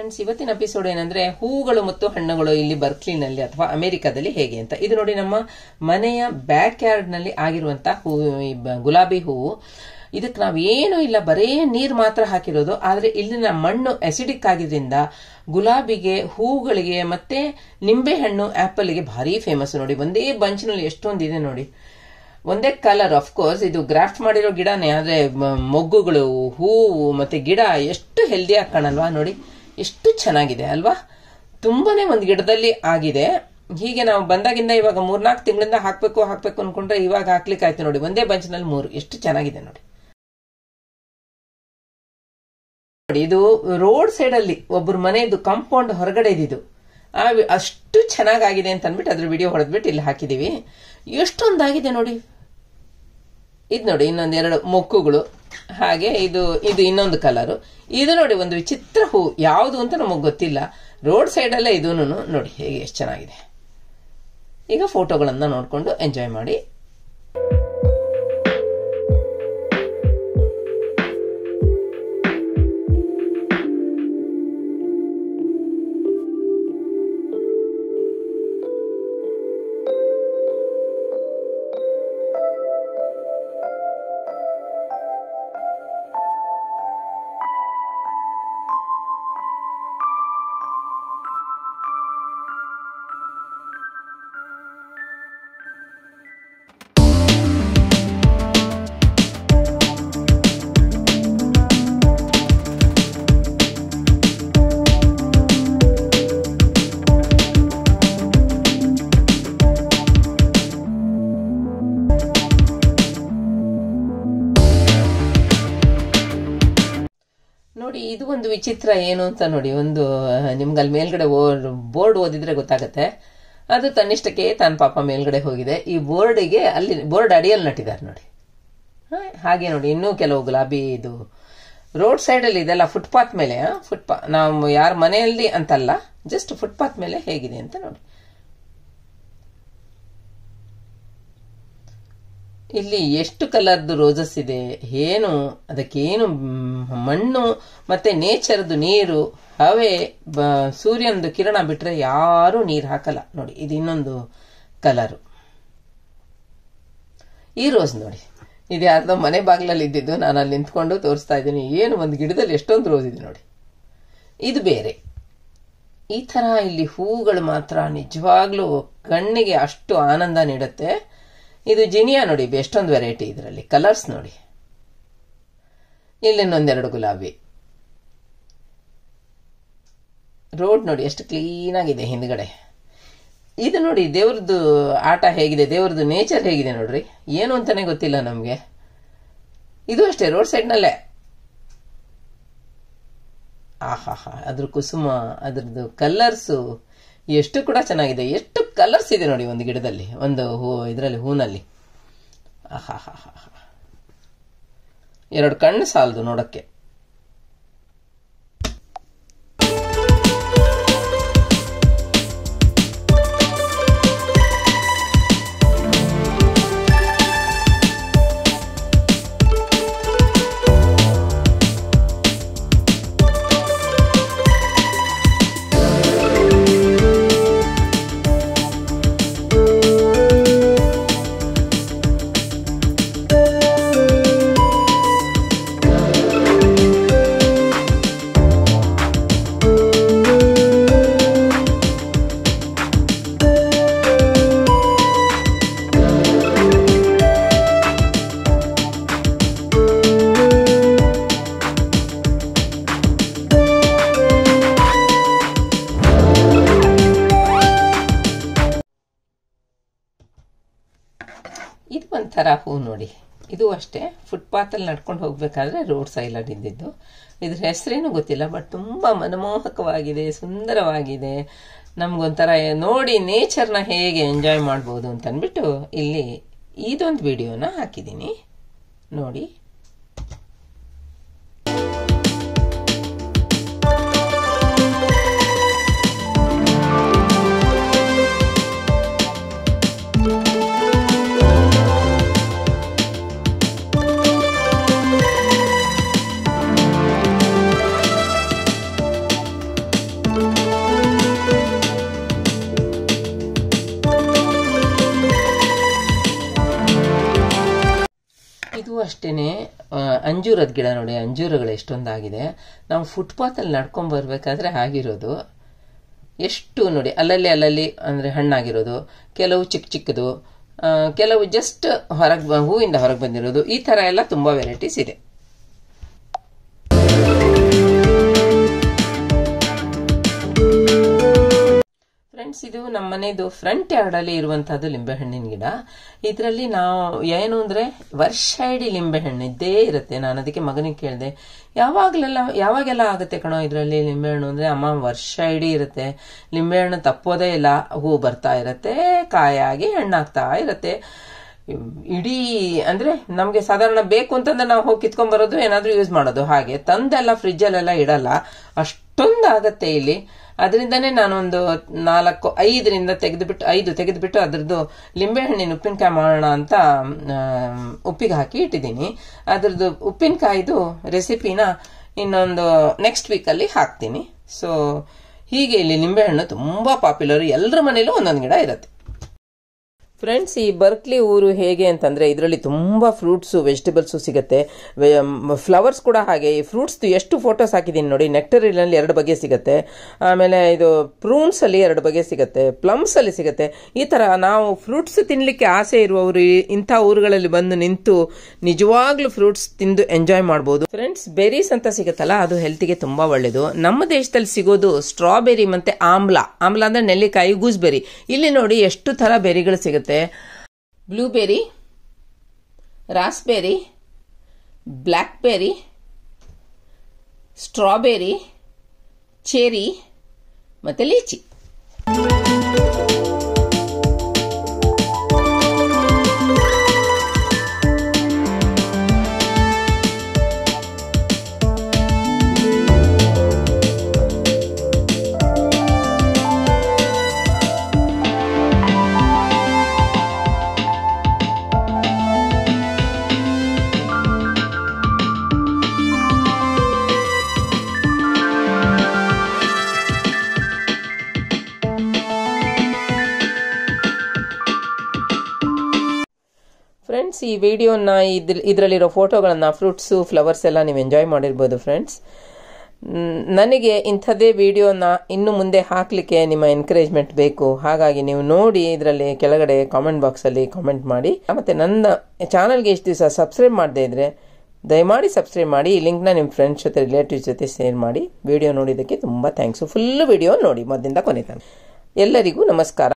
friends ಇವತ್ತಿನ episode ಏನಂದ್ರೆ ಹೂಗಳು ಮತ್ತು ಹಣ್ಣುಗಳು ಇಲ್ಲಿ ಬರ್ಕ್ಲಿನಲ್ಲಿ ಅಥವಾ ಅಮೆರಿಕದಲ್ಲಿ ಹೇಗೆ ಅಂತ ಇದು ನೋಡಿ ನಮ್ಮ ಮನೆಯ ಬ್ಯಾಕ್ ಯಾರ್ಡ್ ನಲ್ಲಿ ಆಗಿರುವಂತಹ ಹೂ ಈ ಬ- ಗುಲಾಬಿ ಹೂವು ಇದಕ್ಕೆ ನಾವು ಏನು ಇಲ್ಲ ಬರೇ ನೀರು ಮಾತ್ರ ಹಾಕಿರೋದು ಆದ್ರೆ ಇಲ್ಲಿನ ಮಣ್ಣು ಅಸಿಡಿಕ್ ಆಗಿದ್ರಿಂದ ಗುಲಾಬಿಗೆ ಹೂಗಳಿಗೆ ಮತ್ತೆ ನಿಂಬೆ ಹಣ್ಣು ಆಪಲ್ಗೆ ಭಾರಿ ಫೇಮಸ್ ನೋಡಿ ಒಂದೇ ಬಂಚ್ನಲ್ಲಿ ಎಷ್ಟೊಂದಿದೆ ನೋಡಿ ಒಂದೇ ಕಲರ್ ಆಫ್ ಕೋರ್ಸ್ ಇದು ಗ್ರಾಫ್ಟ್ ಮಾಡಿರೋ ಗಿಡನೇ ಆದ್ರೆ ಮ- ಮೊಗ್ಗುಗಳು ಹೂವು ಮತ್ತೆ ಗಿಡ ಎಷ್ಟು ಹೆಲ್ದಿಯಾಗಿ ಕಾಣಲ್ವಾ ನೋಡಿ ಎಷ್ಟು ಚೆನ್ನಾಗಿದೆ ಅಲ್ವಾ ತುಂಬಾನೇ ಒಂದು ಗಿಡದಲ್ಲಿ ಆಗಿದೆ ಹೀಗೆ ನಾವು ಬಂದಾಗಿಂದ ಇವಾಗ ಮೂರ್ನಾಲ್ಕು ತಿಂಗಳಿಂದ ಹಾಕ್ಬೇಕು ಹಾಕ್ಬೇಕು ಅನ್ಕೊಂಡ್ರೆ ಇವಾಗ ಹಾಕ್ಲಿಕ್ಕೆ ಆಯ್ತು ನೋಡಿ ಒಂದೇ ಬಂಚ್ನಲ್ಲಿ ಮೂರು ಎಷ್ಟು ಚೆನ್ನಾಗಿದೆ ನೋಡಿ ನೋಡಿ ಇದು ರೋಡ್ ಸೈಡ್ ಅಲ್ಲಿ ಒಬ್ಬರ ಮನೆಯದು ಕಾಂಪೌಂಡ್ ಹೊರಗಡೆ ಇದ್ದಿದ್ದು ಆ ವಿ- ಅಷ್ಟು ಚೆನ್ನಾಗಾಗಿದೆ ಅಂತ ಅಂದ್ಬಿಟ್ಟು ಅದ್ರ ವಿಡಿಯೋ ಹೊಡೆದ್ಬಿಟ್ಟು ಇಲ್ಲಿ ಹಾಕಿದೀವಿ ಎಷ್ಟೊಂದಾಗಿದೆ ನೋಡಿ ಇದು ನೋಡಿ ಇನ್ನೊಂದೆರಡು ಮೊಕ್ಕುಗಳು ಹಾಗೆ ಇದು ಇದು ಇನ್ನೊಂದು ಕಲರು ಇದು ನೋಡಿ ಒಂದು ವಿಚಿತ್ರ ಹೂ ಯಾವುದು ಅಂತ ನಮಗೆ ಗೊತ್ತಿಲ್ಲ ರೋಡ್ ಸೈಡಲ್ಲೇ ಇದೂ ನೋಡಿ ಹೇಗೆ ಎಷ್ಟು ಚೆನ್ನಾಗಿದೆ ಈಗ ಫೋಟೋಗಳನ್ನ ನೋಡಿಕೊಂಡು ಎಂಜಾಯ್ ಮಾಡಿ ನೋಡಿ ಇದು ಒಂದು ವಿಚಿತ್ರ ಏನು ಅಂತ ನೋಡಿ ಒಂದು ನಿಮ್ಗೆ ಅಲ್ಲಿ ಮೇಲ್ಗಡೆ ಬೋರ್ಡ್ ಓದಿದ್ರೆ ಗೊತ್ತಾಗತ್ತೆ ಅದು ತನ್ನಿಷ್ಟಕ್ಕೆ ತಾನು ಪಾಪ ಮೇಲ್ಗಡೆ ಹೋಗಿದೆ ಈ ಬೋರ್ಡಿಗೆ ಅಲ್ಲಿ ಬೋರ್ಡ್ ಅಡಿಯಲ್ಲಿ ನಟ್ಟಿದ್ದಾರೆ ನೋಡಿ ಹ, ಹಾಗೆ ನೋಡಿ ಇನ್ನೂ ಕೆಲವು ಗುಲಾಬಿ ಇದು ರೋಡ್ ಸೈಡ್ ಅಲ್ಲಿ ಇದೆಲ್ಲ ಫುಟ್ಪಾತ್ ಮೇಲೆ ಫುಟ್ಪಾ ನಾವು ಯಾರ ಮನೆಯಲ್ಲಿ ಅಂತಲ್ಲ ಜಸ್ಟ್ ಫುಟ್ಪಾತ್ ಮೇಲೆ ಹೇಗಿದೆ ಅಂತ ನೋಡಿ ಇಲ್ಲಿ ಎಷ್ಟು ಕಲರ್ದು ರೋಸಸ್ ಇದೆ ಏನು ಅದಕ್ಕೇನು ಮ್, ಮಣ್ಣು ಮತ್ತೆ ನೇಚರ್ದು ನೀರು ಹವೆ ಬ- ಸೂರ್ಯನದು ಕಿರಣ ಬಿಟ್ರೆ ಯಾರೂ ನೀರು ಹಾಕಲ್ಲ ನೋಡಿ ಇದು ಇನ್ನೊಂದು ಕಲರು ಈ ರೋಸ್ ನೋಡಿ ಇದು ಯಾರ್ದೋ ಮನೆ ಬಾಗಿಲಲ್ಲಿ ಇದ್ದಿದ್ದು ನಾನು ಅಲ್ಲಿ ನಿಂತ್ಕೊಂಡು ತೋರಿಸ್ತಾ ಇದ್ದೀನಿ ಏನು ಒಂದು ಗಿಡದಲ್ಲಿ ಎಷ್ಟೊಂದು ರೋಸ್ ಇದೆ ನೋಡಿ ಇದು ಬೇರೆ ಈ ತರ ಇಲ್ಲಿ ಹೂಗಳು ಮಾತ್ರ ನಿಜವಾಗ್ಲೂ ಕಣ್ಣಿಗೆ ಅಷ್ಟು ಆನಂದ ನೀಡುತ್ತೆ ಇದು ಜಿನಿಯಾ ನೋಡಿ ಎಷ್ಟೊಂದು ವೆರೈಟಿ ಇದರಲ್ಲಿ ಕಲರ್ಸ್ ನೋಡಿ ಇಲ್ಲಿ ಇನ್ನೊಂದೆರಡು ಗುಲಾಬಿ ರೋಡ್ ನೋಡಿ ಎಷ್ಟು ಕ್ಲೀನ್ ಆಗಿದೆ ಹಿಂದ್ಗಡೆ ಇದು ನೋಡಿ ದೇವ್ರದ್ದು ಆಟ ಹೇಗಿದೆ ದೇವ್ರದ್ದು ನೇಚರ್ ಹೇಗಿದೆ ನೋಡ್ರಿ ಏನು ಅಂತಾನೆ ಗೊತ್ತಿಲ್ಲ ನಮ್ಗೆ ಇದು ಅಷ್ಟೇ ರೋಡ್ ಸೈಡ್ನಲ್ಲೇ ಆಹಾಹಾ ಅದ್ರ ಕುಸುಮ ಅದ್ರದ್ದು ಕಲರ್ಸು ಎಷ್ಟು ಕೂಡ ಚೆನ್ನಾಗಿದೆ ಎಷ್ಟು ಕಲರ್ಸ್ ಇದೆ ನೋಡಿ ಒಂದು ಗಿಡದಲ್ಲಿ ಒಂದು ಹೂ ಇದರಲ್ಲಿ ಹೂನಲ್ಲಿ ಆಹಾಹಾಹಾ ಎರಡು ಕಣ್ಣು ಸಾಲದು ನೋಡಕ್ಕೆ ಇದು ಒಂಥರ ಹೂ ನೋಡಿ ಇದು ಅಷ್ಟೇ ಫುಟ್ಪಾತಲ್ಲಿ ನಡ್ಕೊಂಡು ಹೋಗ್ಬೇಕಾದ್ರೆ ರೋಡ್ ಸೈಡಲ್ಲಿ ಇದ್ದಿದ್ದು ಇದ್ರ ಹೆಸರೇನು ಗೊತ್ತಿಲ್ಲ ಬಟ್ ತುಂಬಾ ಮನಮೋಹಕವಾಗಿದೆ ಸುಂದರವಾಗಿದೆ ನಮ್ಗೊಂಥರ ನೋಡಿ ನೇಚರ್ನ ಹೇಗೆ ಎಂಜಾಯ್ ಮಾಡ್ಬೋದು ಅಂತ ಅಂದ್ಬಿಟ್ಟು ಇಲ್ಲಿ ಇದೊಂದು ವಿಡಿಯೋನ ಹಾಕಿದ್ದೀನಿ ನೋಡಿ ಅಷ್ಟೇನೆ ಆ, ಅಂಜೂರದ ಗಿಡ ನೋಡಿ ಅಂಜೂರಗಳು ಎಷ್ಟೊಂದಾಗಿದೆ ನಾವು ಫುಟ್ಪಾತಲ್ಲಿ ನಡ್ಕೊಂಡ್ ಬರ್ಬೇಕಾದ್ರೆ ಆಗಿರೋದು ಎಷ್ಟು ನೋಡಿ ಅಲ್ಲಲ್ಲಿ ಅಲ್ಲಲ್ಲಿ ಅಂದ್ರೆ ಹಣ್ಣಾಗಿರೋದು ಕೆಲವು ಚಿಕ್ಕ ಚಿಕ್ಕದು ಆ, ಕೆಲವು ಜಸ್ಟ್ ಹೊರಗೆ ಹೂವಿಂದ ಹೊರಗೆ ಬಂದಿರೋದು ಈ ತರ ಎಲ್ಲ ತುಂಬಾ ವೆರೈಟೀಸ್ ಇದೆ ಫ್ರೆಂಡ್ಸ್ ಇದು ನಮ್ಮ ಮನೆದು ಫ್ರಂಟ್ ಯಾರ್ಡ್ ಅಲ್ಲಿ ಇರುವಂತಹದ್ದು ಲಿಂಬೆಹಣ್ಣಿನ ಗಿಡ ಇದರಲ್ಲಿ ನಾವು ಏನು ಅಂದ್ರೆ ವರ್ಷ ಇಡೀ ಲಿಂಬೆಹಣ್ಣು ಇದ್ದೇ ಇರುತ್ತೆ ನಾನು ಅದಕ್ಕೆ ಮಗನಿಗೆ ಕೇಳಿದೆ ಯಾವಾಗ್ಲೆಲ್ಲ ಯಾವಾಗೆಲ್ಲ ಆಗುತ್ತೆ ಕಣೋ ಇದರಲ್ಲಿ ಲಿಂಬೆಹಣ್ಣು ಅಂದ್ರೆ ಅಮ್ಮ ವರ್ಷ ಇಡೀ ಇರುತ್ತೆ ಲಿಂಬೆಹಣ್ಣು ತಪ್ಪೋದೇ ಇಲ್ಲ ಹೂ ಬರ್ತಾ ಇರುತ್ತೆ ಕಾಯಾಗಿ ಹಣ್ಣಾಗ್ತಾ ಇರುತ್ತೆ ಇಡೀ ಅಂದ್ರೆ ನಮ್ಗೆ ಸಾಧಾರಣ ಬೇಕು ಅಂತಂದ್ರೆ ನಾವು ಹೋಗಿ ಕಿತ್ಕೊಂಡ್ ಬರೋದು ಏನಾದ್ರೂ ಯೂಸ್ ಮಾಡೋದು ಹಾಗೆ ತಂದೆಲ್ಲ ಫ್ರಿಜ್ ಅಲ್ಲೆಲ್ಲ ಇಡಲ್ಲ ಅಷ್ಟೊಂದು ಆಗತ್ತೆ ಇಲ್ಲಿ ಅದರಿಂದನೇ ನಾನೊಂದು ನಾಲ್ಕು ಐದರಿಂದ ತೆಗೆದುಬಿಟ್ಟು ಐದು ತೆಗೆದುಬಿಟ್ಟು ಅದ್ರದ್ದು ಲಿಂಬೆಹಣ್ಣಿನ ಉಪ್ಪಿನಕಾಯಿ ಮಾಡೋಣ ಅಂತ ಆಮ್, ಉಪ್ಪಿಗೆ ಹಾಕಿ ಇಟ್ಟಿದ್ದೀನಿ ಅದ್ರದ್ದು ಉಪ್ಪಿನಕಾಯಿದು ರೆಸಿಪಿನ ಇನ್ನೊಂದು ನೆಕ್ಸ್ಟ್ ವೀಕಲ್ಲಿ ಹಾಕ್ತೀನಿ ಸೊ ಹೀಗೆ ಇಲ್ಲಿ ನಿಂಬೆಹಣ್ಣು ತುಂಬಾ ಪಾಪ್ಯುಲರ್ ಎಲ್ಲರ ಮನೇಲೂ ಒಂದೊಂದು ಗಿಡ ಇರುತ್ತೆ ಫ್ರೆಂಡ್ಸ್ ಈ ಬರ್ಕ್ಲಿ ಊರು ಹೇಗೆ ಅಂತಂದ್ರೆ ಇದರಲ್ಲಿ ತುಂಬಾ ಫ್ರೂಟ್ಸ್ ವೆಜಿಟೇಬಲ್ಸ್ ಸಿಗುತ್ತೆ ಫ್ಲವರ್ಸ್ ಕೂಡ ಹಾಗೆ ಈ ಫ್ರೂಟ್ಸ್ ಎಷ್ಟು ಫೋಟೋಸ್ ಹಾಕಿದ್ದೀನಿ ನೋಡಿ ನೆಕ್ಟರಿನಲ್ಲಿ ಎರಡು ಬಗೆ ಸಿಗುತ್ತೆ ಆಮೇಲೆ ಇದು ಪ್ರೂನ್ಸ್ ಅಲ್ಲಿ ಎರಡು ಬಗೆ ಸಿಗುತ್ತೆ ಪ್ಲಮ್ಸ್ ಅಲ್ಲಿ ಸಿಗುತ್ತೆ ಈ ತರ ನಾವು ಫ್ರೂಟ್ಸ್ ತಿನ್ಲಿಕ್ಕೆ ಆಸೆ ಇರುವವರು ಈ- ಇಂಥ ಊರುಗಳಲ್ಲಿ ಬಂದು ನಿಂತು ನಿಜವಾಗ್ಲೂ ಫ್ರೂಟ್ಸ್ ತಿಂದು ಎಂಜಾಯ್ ಮಾಡಬಹುದು ಫ್ರೆಂಡ್ಸ್ ಬೆರೀಸ್ ಅಂತ ಸಿಗುತ್ತಲ್ಲ ಅದು ಹೆಲ್ತ್ಗೆ ತುಂಬಾ ಒಳ್ಳೇದು ನಮ್ಮ ದೇಶದಲ್ಲಿ ಸಿಗೋದು ಸ್ಟ್ರಾಬೆರಿ ಮತ್ತೆ ಆಮ್ಲ ಆಮ್ಲ ಅಂದ್ರೆ ನೆಲ್ಲಿಕಾಯಿ ಗೂಸ್ಬೆರಿ ಇಲ್ಲಿ ನೋಡಿ ಎಷ್ಟು ತರ ಬೆರಿಗಳು ಸಿಗುತ್ತೆ blueberry raspberry blackberry strawberry cherry ಮತ್ತೆ ಲೀಚಿ ಫ್ರೆಂಡ್ಸ್ ಈ ವಿಡಿಯೋನ ಇದ್ರ ಇದರಲ್ಲಿರೋ ಫೋಟೋಗಳನ್ನು ಫ್ರೂಟ್ಸು ಫ್ಲವರ್ಸ್ ಎಲ್ಲ ನೀವು ಎಂಜಾಯ್ ಮಾಡಿರ್ಬೋದು ಫ್ರೆಂಡ್ಸ್ ನನಗೆ ಇಂಥದ್ದೇ ವಿಡಿಯೋನ ಇನ್ನು ಮುಂದೆ ಹಾಕಲಿಕ್ಕೆ ನಿಮ್ಮ ಎನ್ಕರೇಜ್ಮೆಂಟ್ ಬೇಕು ಹಾಗಾಗಿ ನೀವು ನೋಡಿ ಇದರಲ್ಲಿ ಕೆಳಗಡೆ ಕಾಮೆಂಟ್ ಬಾಕ್ಸಲ್ಲಿ ಕಾಮೆಂಟ್ ಮಾಡಿ ಮತ್ತು ನನ್ನ ಚಾನಲ್ಗೆ ಇಷ್ಟು ದಿವಸ ಸಬ್ಸ್ಕ್ರೈಬ್ ಮಾಡದೇ ಇದ್ದರೆ ದಯಮಾಡಿ ಸಬ್ಸ್ಕ್ರೈಬ್ ಮಾಡಿ ಈ ಲಿಂಕ್ನ ನಿಮ್ಮ ಫ್ರೆಂಡ್ಸ್ ಜೊತೆ ರಿಲೇಟಿವ್ಸ್ ಜೊತೆ ಶೇರ್ ಮಾಡಿ ವಿಡಿಯೋ ನೋಡಿದ್ದಕ್ಕೆ ತುಂಬ ಥ್ಯಾಂಕ್ಸು ಫುಲ್ ವಿಡಿಯೋ ನೋಡಿ ಮೊದಲಿಂದ ಕೊನೆ ತನಕ ಎಲ್ಲರಿಗೂ ನಮಸ್ಕಾರ